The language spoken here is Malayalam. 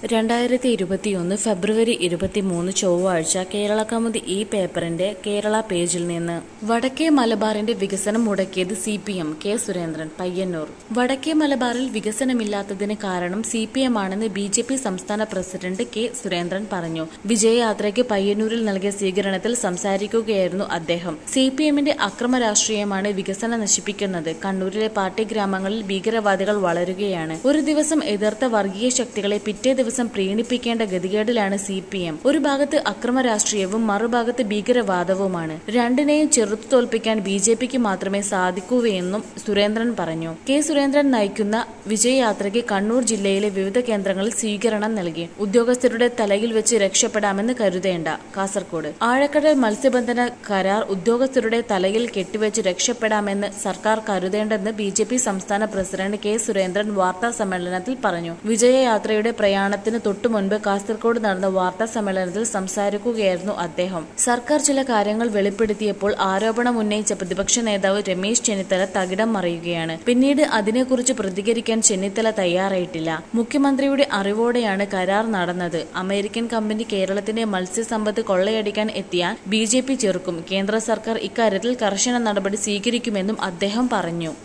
രണ്ടായിരത്തി ഇരുപത്തിയൊന്ന് ഫെബ്രുവരി ഇരുപത്തിമൂന്ന് ചൊവ്വാഴ്ച കേരള കൗമുദി ഈ പേപ്പറിന്റെ കേരള പേജിൽ നിന്ന് വടക്കേ മലബാറിന്റെ വികസനം മുടക്കിയത് C P M K Surendran Payyanur വടക്കേ മലബാറിൽ വികസനമില്ലാത്തതിന് കാരണം സി പി എം ആണെന്ന് ബി ജെ പി സംസ്ഥാന പ്രസിഡന്റ് കെ സുരേന്ദ്രൻ പറഞ്ഞു വിജയയാത്രയ്ക്ക് പയ്യന്നൂരിൽ നൽകിയ സ്വീകരണത്തിൽ സംസാരിക്കുകയായിരുന്നു അദ്ദേഹം സി പി എമ്മിന്റെ അക്രമ രാഷ്ട്രീയമാണ് വികസനം നശിപ്പിക്കുന്നത് കണ്ണൂരിലെ പാർട്ടി ഗ്രാമങ്ങളിൽ ഭീകരവാദികൾ വളരുകയാണ് ഒരു ദിവസം എതിർത്ത വർഗീയ ശക്തികളെ പിറ്റേ ദിവസം പ്രീണിപ്പിക്കേണ്ട ഗതികേടിലാണ് സി പി എം ഒരു ഭാഗത്ത് അക്രമ രാഷ്ട്രീയവും മറുഭാഗത്ത് ഭീകരവാദവുമാണ് രണ്ടിനെയും ചെറുത്തു തോൽപ്പിക്കാൻ ബി ജെ പിക്ക് മാത്രമേ സാധിക്കൂവെന്നും സുരേന്ദ്രൻ പറഞ്ഞു കെ സുരേന്ദ്രൻ നയിക്കുന്ന വിജയയാത്രയ്ക്ക് കണ്ണൂർ ജില്ലയിലെ വിവിധ കേന്ദ്രങ്ങളിൽ സ്വീകരണം നൽകി ഉദ്യോഗസ്ഥരുടെ തലയിൽ വെച്ച് രക്ഷപ്പെടാമെന്ന് കരുതേണ്ട കാസർകോട് ആഴക്കടൽ മത്സ്യബന്ധന കരാർ ഉദ്യോഗസ്ഥരുടെ തലയിൽ കെട്ടിവെച്ച് രക്ഷപ്പെടാമെന്ന് സർക്കാർ കരുതേണ്ടെന്ന് ബി ജെ പി സംസ്ഥാന പ്രസിഡന്റ് കെ സുരേന്ദ്രൻ വാർത്താ സമ്മേളനത്തിൽ പറഞ്ഞു വിജയയാത്രയുടെ പ്രയാണത്തിന് തൊട്ടു മുൻപ് കാസർകോട് നടന്ന വാർത്താ സമ്മേളനത്തിൽ സംസാരിക്കുകയായിരുന്നു അദ്ദേഹം സർക്കാർ ചില കാര്യങ്ങൾ വെളിപ്പെടുത്തിയപ്പോൾ ആരോപണം ഉന്നയിച്ച പ്രതിപക്ഷ നേതാവ് രമേശ് ചെന്നിത്തല തകിടം മറിയുകയാണ് പിന്നീട് അതിനെക്കുറിച്ച് പ്രതികരിക്കാൻ ചെന്നിത്തല തയ്യാറായിട്ടില്ല മുഖ്യമന്ത്രിയുടെ അറിവോടെയാണ് കരാർ നടന്നത് അമേരിക്കൻ കമ്പനി കേരളത്തിന്റെ മത്സ്യസമ്പത്ത് കൊള്ളയടിക്കാൻ എത്തിയാൽ ബി ജെ പി ചെറുക്കും കേന്ദ്ര സർക്കാർ ഇക്കാര്യത്തിൽ കർശന നടപടി സ്വീകരിക്കുമെന്നും അദ്ദേഹം പറഞ്ഞു